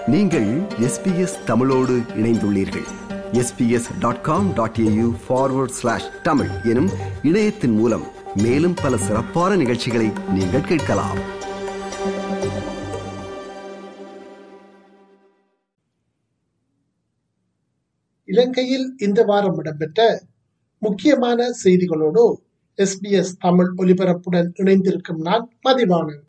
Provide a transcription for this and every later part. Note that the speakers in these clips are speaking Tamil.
நீங்கள் எஸ்பிஎஸ் தமிழோடு இணைந்துள்ளீர்கள் S B S dot com dot A U forward slash Tamil எனும் இணையத்தின் மூலம் மேலும் பல சிறப்பான நிகழ்ச்சிகளை நீங்கள் கேட்கலாம் இலங்கையில் இந்த வாரம் இடம்பெற்ற முக்கியமான செய்திகளோடு எஸ்பிஎஸ் தமிழ் ஒலிபரப்புடன் இணைந்திருக்கும் நான் மதிவாணன்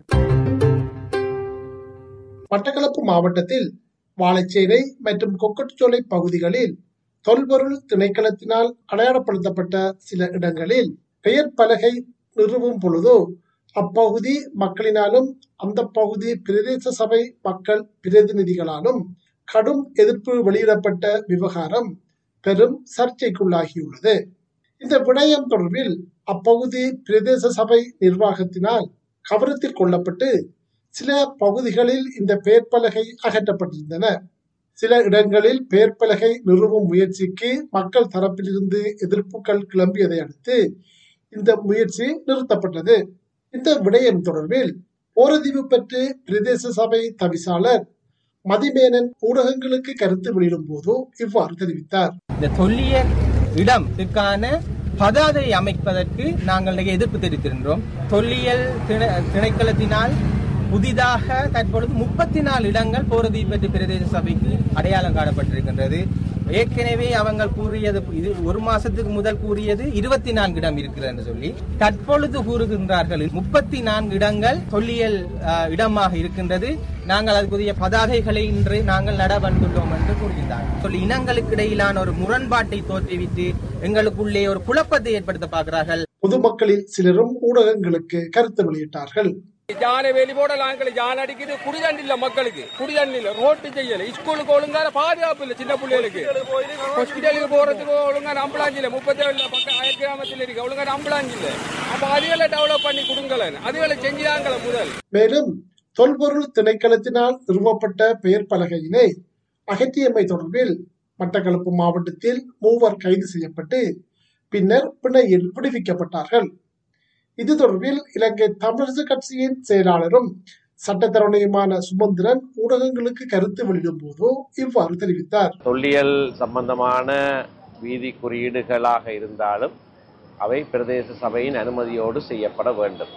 மட்டக்களப்பு மாவட்டத்தில் வாழைச்சேனை மற்றும் கொக்கட்டுச்சோலை பகுதிகளில் தொல்பொருள் திணைக்களத்தினால் அடையாளப்படுத்தப்பட்ட சில இடங்களில் பெயர் பலகை நிறுவும் பொழுது அப்பகுதி மக்களினாலும் அந்த பகுதி பிரதேச சபை மக்கள் பிரதிநிதிகளாலும் கடும் எதிர்ப்பு வெளியிடப்பட்ட விவகாரம் பெரும் சர்ச்சைக்குள்ளாகியுள்ளது இந்த விடயம் தொடர்பில் அப்பகுதி பிரதேச சபை நிர்வாகத்தினால் கவனத்தில் கொள்ளப்பட்டு சில பகுதிகளில் இந்த பெயர் பலகை அகற்றப்பட்டிருந்தன சில இடங்களில் பெயர் பலகை நிறுவும் முயற்சிக்கு மக்கள் தரப்பிலிருந்து எதிர்ப்புகள் கிளம்பியதை அடுத்து இந்த முயற்சி நிறுத்தப்பட்டது இந்த விடயம் தொடர்பில் ஓரதீவு பற்றி பிரதேச சபை தவிசாளர் மதிமேனன் ஊடகங்களுக்கு கருத்து வெளியிடும் போது இவ்வாறு தெரிவித்தார் இந்த தொல்லியல் இடத்துக்கான பதாதை அமைப்பதற்கு நாங்கள் எதிர்ப்பு தெரிவித்திருந்தோம் தொல்லியல் திணை- திணைக்களத்தினால் புதிதாக தற்பொழுது முப்பத்தி நாலு இடங்கள் போரதீபத்து பிரதேச சபைக்கு அடையாளம் காணப்பட்டிருக்கின்றது ஏற்கனவே அவங்க கூறியது இது ஒரு மாசத்துக்கு முதல் கூறியது இருபத்தி நான்கு இடம் இருக்கிறது என்று சொல்லி தற்பொழுது கூறுகின்றார்கள் முப்பத்தி நான்கு இடங்கள் தொல்லியல் அஹ், இடமாக இருக்கின்றது நாங்கள் அதுக்குரிய பதாகைகளை இன்று நாங்கள் நட வந்துள்ளோம் என்று கூறுகின்றார்கள் சொல்லி இனங்களுக்கு இடையிலான ஒரு முரண்பாட்டை தோற்றுவித்து எங்களுக்குள்ளே ஒரு குழப்பத்தை ஏற்படுத்த பார்க்கிறார்கள் பொதுமக்களில் சிலரும் ஊடகங்களுக்கு கருத்து வெளியிட்டார்கள் யானை வேலி போடலாம் யானை அடிக்குது குடிதண்ணி இல்ல மக்களுக்கு குடிதண்ணி இல்ல ரோட்டு செய்யல ஸ்கூலுக்கு ஒழுங்கான பாதுகாப்பு இல்ல சின்ன பிள்ளைகளுக்கு ஹாஸ்பிட்டலுக்கு போறதுக்கு ஒழுங்கான அம்புலாஞ்சி இல்ல முப்பத்தி ஏழு பக்கம் அயல் கிராமத்தில் இருக்கு ஒழுங்கான அம்புலாஞ்சி இல்ல அப்ப அதுகளை டெவலப் பண்ணி கொடுங்களேன் அதுகளை செஞ்சுதாங்கள முதல் மேலும் தொல்பொருள் திணைக்களத்தினால் நிறுவப்பட்ட பெயர் பலகையினை அகற்றியமை தொடர்பில் மட்டக்களப்பு மாவட்டத்தில் மூவர் கைது செய்யப்பட்டு பின்னர் பிணையில் விடுவிக்கப்பட்டார்கள் இது தொடர்பில் இலங்கை தமிழரசு கட்சியின் செயலாளரும் சட்டத்தரணியுமான சுமந்திரன் ஊடகங்களுக்கு கருத்து வெளியிடும் போது இவ்வாறு தெரிவித்தார் தொல்லியல் சம்பந்தமான வீதி குறியீடுகளாக இருந்தாலும் அவை பிரதேச சபையின் அனுமதியோடு செய்யப்பட வேண்டும்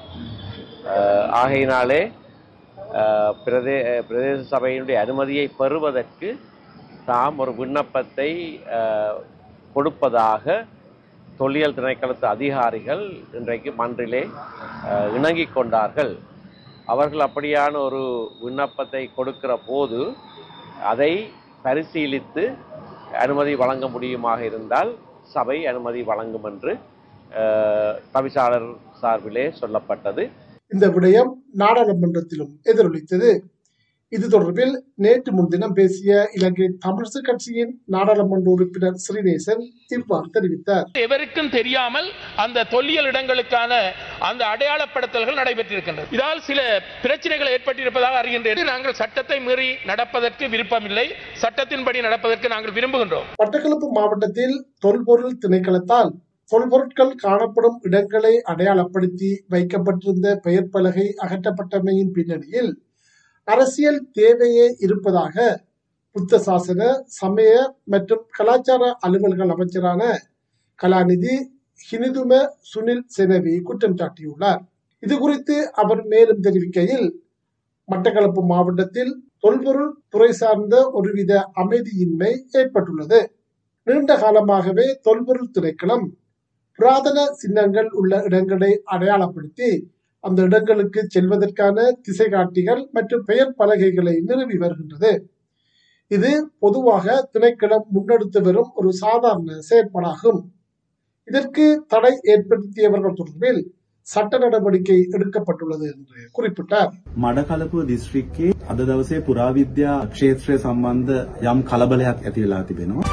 அஹ், ஆகையினாலே அஹ், பிரதே பிரதேச சபையினுடைய அனுமதியை பெறுவதற்கு தாம் ஒரு விண்ணப்பத்தை அஹ், கொடுப்பதாக தொல்லியல் திணைக்களத்து அதிகாரிகள் இன்றைக்கு மன்றிலே அஹ், இணங்கிக் கொண்டார்கள் அவர்கள் அப்படியான ஒரு விண்ணப்பத்தை கொடுக்கிற போது அதை பரிசீலித்து அனுமதி வழங்க முடியுமாக இருந்தால் சபை அனுமதி வழங்கும் என்று அஹ், தவிசாளர் சார்பிலே சொல்லப்பட்டது இந்த விடயம் நாடாளுமன்றத்திலும் எதிரொலித்தது இது தொடர்பில் நேற்று முன்தினம் பேசிய இலங்கை தமிழரசு கட்சியின் நாடாளுமன்ற உறுப்பினர் ஸ்ரீநேசன் இவ்வாறு தெரிவித்தார் எவருக்கும் தெரியாமல் அந்த தொல்லியல் இடங்களுக்கான அந்த அடையாளப்படுத்தல்கள் நடைபெற்றிருக்கின்றது இதால் சில பிரச்சனைகள் ஏற்பட்டிருப்பதாக அறிகின்றேன் நாங்கள் சட்டத்தை மீறி நடப்பதற்கு விருப்பமில்லை சட்டத்தின்படி நடப்பதற்கு நாங்கள் விரும்புகின்றோம் மட்டக்களப்பு மாவட்டத்தில் தொல்பொருள் திணைக்களத்தால் தொல்பொருட்கள் காணப்படும் இடங்களை அடையாளப்படுத்தி வைக்கப்பட்டிருந்த பெயர் பலகை அகற்றப்பட்டமையின் பின்னணியில் அரசியல் தேவையே இருப்பதாக புத்த சாசன சமய மற்றும் கலாச்சார அலுவல்கள் அமைச்சரான கலாநிதி ஹினிதும சுனில் செனவி குற்றம் சாட்டியுள்ளார் இது குறித்து அவர் மேலும் தெரிவிக்கையில் மட்டக்களப்பு மாவட்டத்தில் தொல்பொருள் துறை சார்ந்த ஒருவித அமைதியின்மை ஏற்பட்டுள்ளது நீண்ட காலமாகவே தொல்பொருள் திணைக்களம் புராதன சின்னங்கள் உள்ள இடங்களை அடையாளப்படுத்தி அந்த இடங்களுக்கு செல்வதற்கான திசை காட்டிகள் மற்றும் பெயர் பலகைகளை நிறுவி வருகின்றது இது பொதுவாக திணைக்களம் முன்னெடுத்து வரும் ஒரு சாதாரண செயற்பாடாகும் இதற்கு தடை ஏற்படுத்தியவர்கள் தொடர்பில் சட்ட நடவடிக்கை எடுக்கப்பட்டுள்ளது என்று குறிப்பிட்டார் මඩකලපුව දිස්ත්‍රික්කේ අද දවසේ පුරාවිද්‍යා ක්ෂේත්‍රය සම්බන්ධ යම් කලබලයක් ඇති වෙලා තිබෙනවා.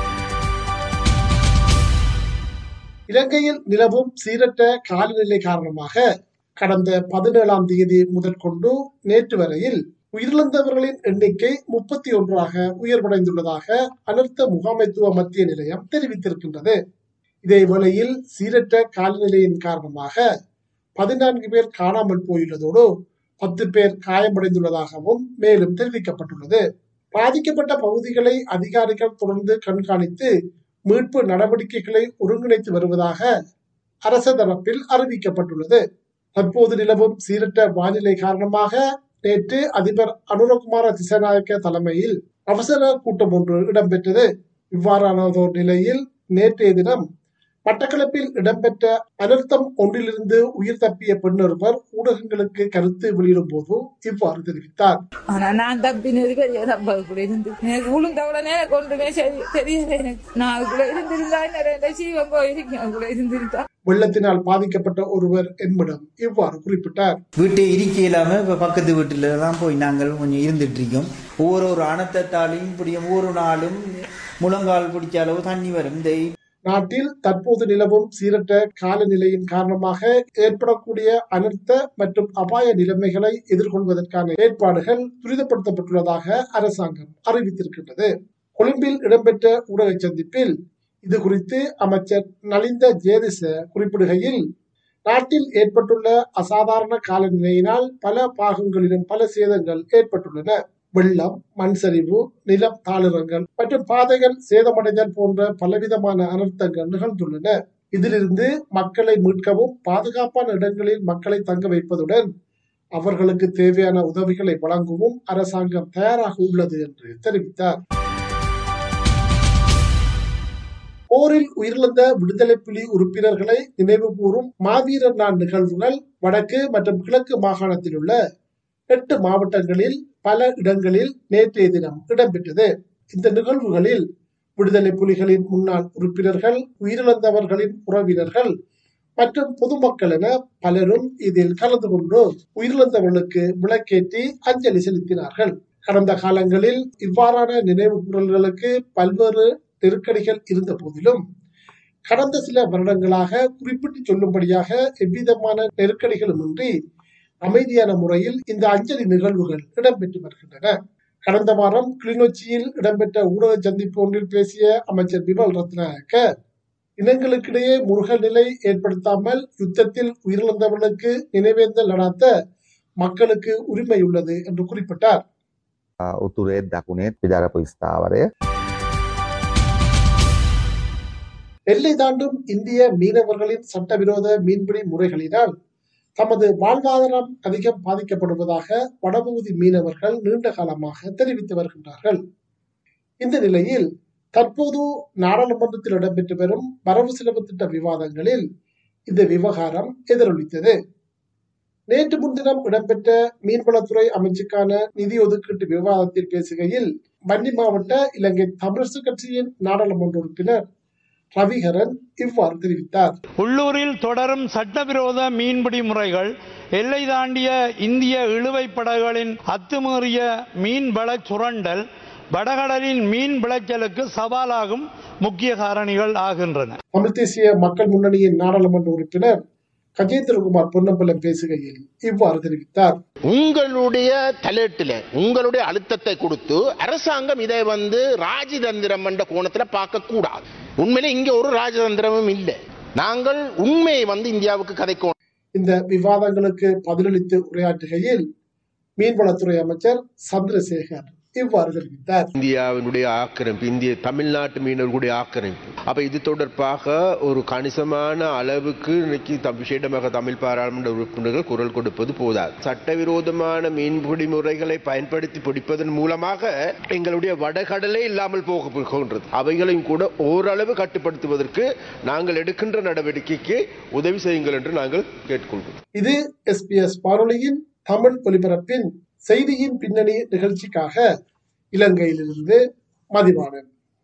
இலங்கையில் நிலவும் சீரற்ற காலநிலை காரணமாக கடந்த பதினேழாம் தேதி முதல் கொண்டு நேற்று வரையில் உயிரிழந்தவர்களின் எண்ணிக்கை முப்பத்தி ஒன்றாக உயர்வடைந்துள்ளதாக அனர்த்த முகாமைத்துவ மத்திய நிலையம் தெரிவித்திருக்கின்றது இதே வேளையில் சீரற்ற காலநிலையின் காரணமாக பதினான்கு பேர் காணாமல் போயுள்ளதோடு பத்து பேர் காயமடைந்துள்ளதாகவும் மேலும் தெரிவிக்கப்பட்டுள்ளது பாதிக்கப்பட்ட பகுதிகளை அதிகாரிகள் தொடர்ந்து கண்காணித்து மீட்பு நடவடிக்கைகளை ஒருங்கிணைத்து வருவதாக அரச தரப்பில் அறிவிக்கப்பட்டுள்ளது தற்போது நிலவும் சீரற்ற வானிலை காரணமாக நேற்று அதிபர் அனுரகுமார திசநாயக்க தலைமையில் அவசர கூட்டம் ஒன்று இடம்பெற்றது இவ்வாறானதோர் நிலையில் நேற்றைய தினம் மட்டக்களப்பில் இடம்பெற்ற அனர்த்தம் ஒன்றிலிருந்து உயிர் தப்பிய பெண்ணொருவர் ஊடகங்களுக்கு கருத்து வெளியிடும் போது இவ்வாறு தெரிவித்தார் ஆனா நான் தப்பினது பெரிய தப்பு அதுக்குள்ள இருந்து எனக்கு விழுந்த உடனே எனக்கு ஒன்றுமே சரி தெரியல எனக்கு நான் அதுக்குள்ள இருந்திருந்தா நிறைய சீவம் போயிருக்கேன் அதுக்குள்ள இருந்திருந்தா வெள்ளத்தினால் பாதிக்கப்பட்ட ஒருவர் என்பிடம் இவ்வாறு குறிப்பிட்டார் வீட்டை இருக்க இல்லாம இப்ப பக்கத்து வீட்டுல தான் போய் நாங்கள் கொஞ்சம் இருந்துட்டு இருக்கோம் ஒவ்வொரு ஒரு அணத்தத்தாலையும் இப்படி ஒவ்வொரு நாளும் முழங்கால் பிடிச்ச அளவு தண்ணி வரும் இந்த நாட்டில் தற்போது நிலவும் சீரற்ற காலநிலையின் காரணமாக ஏற்படக்கூடிய அனர்த்த மற்றும் அபாய நிலைமைகளை எதிர்கொள்வதற்கான ஏற்பாடுகள் துரிதப்படுத்தப்பட்டுள்ளதாக அரசாங்கம் அறிவித்திருக்கின்றது கொழும்பில் இடம்பெற்ற ஊடக சந்திப்பில் இது குறித்து அமைச்சர் நலிந்த ஜேதிச குறிப்பிடுகையில் நாட்டில் ஏற்பட்டுள்ள அசாதாரண காலநிலையினால் பல பாகங்களிலும் பல சேதங்கள் ஏற்பட்டுள்ளன வெள்ளம் மண் சரிவு நிலம் தாளுரங்கள் மற்றும் பாதைகள் சேதமடைதல் போன்ற பலவிதமான அனர்த்தங்கள் நிகழ்ந்துள்ளன இதிலிருந்து மக்களை மீட்கவும் பாதுகாப்பான இடங்களில் மக்களை தங்க வைப்பதுடன் அவர்களுக்கு தேவையான உதவிகளை வழங்கவும் அரசாங்கம் தயாராக உள்ளது என்று தெரிவித்தார் போரில் உயிரிழந்த விடுதலை புலி உறுப்பினர்களை நினைவு கூறும் மாவீரர் நாள் நிகழ்வுகள் வடக்கு மற்றும் கிழக்கு மாகாணத்தில் உள்ள எட்டு மாவட்டங்களில் பல இடங்களில் நேற்றைய தினம் இடம்பெற்றது இந்த நிகழ்வுகளில் விடுதலை புலிகளின் முன்னாள் உறுப்பினர்கள் உயிரிழந்தவர்களின் உறவினர்கள் மற்றும் பொதுமக்கள் என பலரும் இதில் கலந்து கொண்டு உயிரிழந்தவர்களுக்கு விளக்கேற்றி அஞ்சலி செலுத்தினார்கள் கடந்த காலங்களில் இவ்வாறான நினைவு கூறல்களுக்கு பல்வேறு நெருக்கடிகள் இருந்த போதிலும் கடந்த சில வருடங்களாக குறிப்பிட்டு சொல்லும்படியாக எவ்விதமான நெருக்கடிகளும் இன்றி அமைதியான முறையில் இந்த அஞ்சலி நிகழ்வுகள் இடம்பெற்று வருகின்றன கடந்த வாரம் கிளிநொச்சியில் இடம்பெற்ற ஊடக சந்திப்பு ஒன்றில் பேசிய அமைச்சர் பிமல் ரத்னாயக்க இனங்களுக்கிடையே முருகல் நிலை ஏற்படுத்தாமல் யுத்தத்தில் உயிரிழந்தவர்களுக்கு நினைவேந்தல் நடாத்த மக்களுக்கு உரிமை உள்ளது என்று குறிப்பிட்டார் උතුරේත් දකුණේත් විදාරපු ස්ථාවරය எல்லை தாண்டும் இந்திய மீனவர்களின் சட்டவிரோத மீன்பிடி முறைகளினால் தமது வாழ்வாதாரம் அதிகம் பாதிக்கப்படுவதாக வடபகுதி மீனவர்கள் நீண்ட காலமாக தெரிவித்து வருகின்றார்கள் இந்த நிலையில் தற்போது நாடாளுமன்றத்தில் இடம்பெற்று வரும் வரவு செலவு திட்ட விவாதங்களில் இந்த விவகாரம் எதிரொலித்தது நேற்று முன்தினம் இடம்பெற்ற மீன்வளத்துறை அமைச்சுக்கான நிதி ஒதுக்கீட்டு விவாதத்தில் பேசுகையில் வன்னி மாவட்ட இலங்கை தமிழரசு கட்சியின் நாடாளுமன்ற உறுப்பினர் ரவிகரன் இவ்வாறு தெரிவித்தார் உள்ளூரில் தொடரும் சட்டவிரோத மீன்பிடி முறைகள் எல்லை தாண்டிய இந்திய இழுவை படகுகளின் அத்துமீறிய மீன்வள சுரண்டல் வடகடலின் மீன் விளைச்சலுக்கு சவாலாகும் முக்கிய காரணிகள் ஆகின்றன தமிழ் தேசிய மக்கள் முன்னணியின் நாடாளுமன்ற உறுப்பினர் கஜேந்திரகுமார் பொன்னம்பலம் பேசுகையில் இவ்வாறு தெரிவித்தார் உங்களுடைய தலையீட்டுல உங்களுடைய அழுத்தத்தை கொடுத்து அரசாங்கம் இதை வந்து ராஜதந்திரம் என்ற கோணத்துல பார்க்க கூடாது உண்மையிலே இங்க ஒரு ராஜதந்திரமும் இல்லை நாங்கள் உண்மையை வந்து இந்தியாவுக்கு கதைக்கணும் இந்த விவாதங்களுக்கு பதிலளித்து உரையாற்றுகையில் மீன்வளத்துறை அமைச்சர் சந்திரசேகர் இவ்வாறு தெரிவித்தார் இந்தியாவினுடைய ஆக்கிரமிப்பு இந்திய தமிழ்நாட்டு மீனவர்களுடைய ஆக்கிரமிப்பு அப்ப இது தொடர்பாக ஒரு கணிசமான அளவுக்கு இன்னைக்கு தம் விசேடமாக தமிழ் பாராளுமன்ற உறுப்பினர்கள் குரல் கொடுப்பது போதாது சட்டவிரோதமான மீன்பிடி முறைகளை பயன்படுத்தி பிடிப்பதன் மூலமாக எங்களுடைய வடகடலே இல்லாமல் போக போகின்றது அவைகளையும் கூட ஓரளவு கட்டுப்படுத்துவதற்கு நாங்கள் எடுக்கின்ற நடவடிக்கைக்கு உதவி செய்யுங்கள் என்று நாங்கள் கேட்டுக்கொள்கிறோம் இது எஸ்பிஎஸ் வானொலியின் தமிழ் ஒலிபரப்பின் செய்தியின் பின்னணி நிகழ்ச்சிக்காக இலங்கையிலிருந்து மதிவாணன்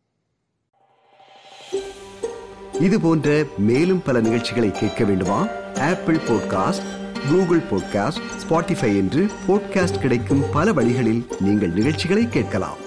இது போன்ற மேலும் பல நிகழ்ச்சிகளை கேட்க வேண்டுமா Apple podcast Google podcast Spotify என்று பாட்காஸ்ட் கிடைக்கும் பல வழிகளில் நீங்கள் நிகழ்ச்சிகளை கேட்கலாம்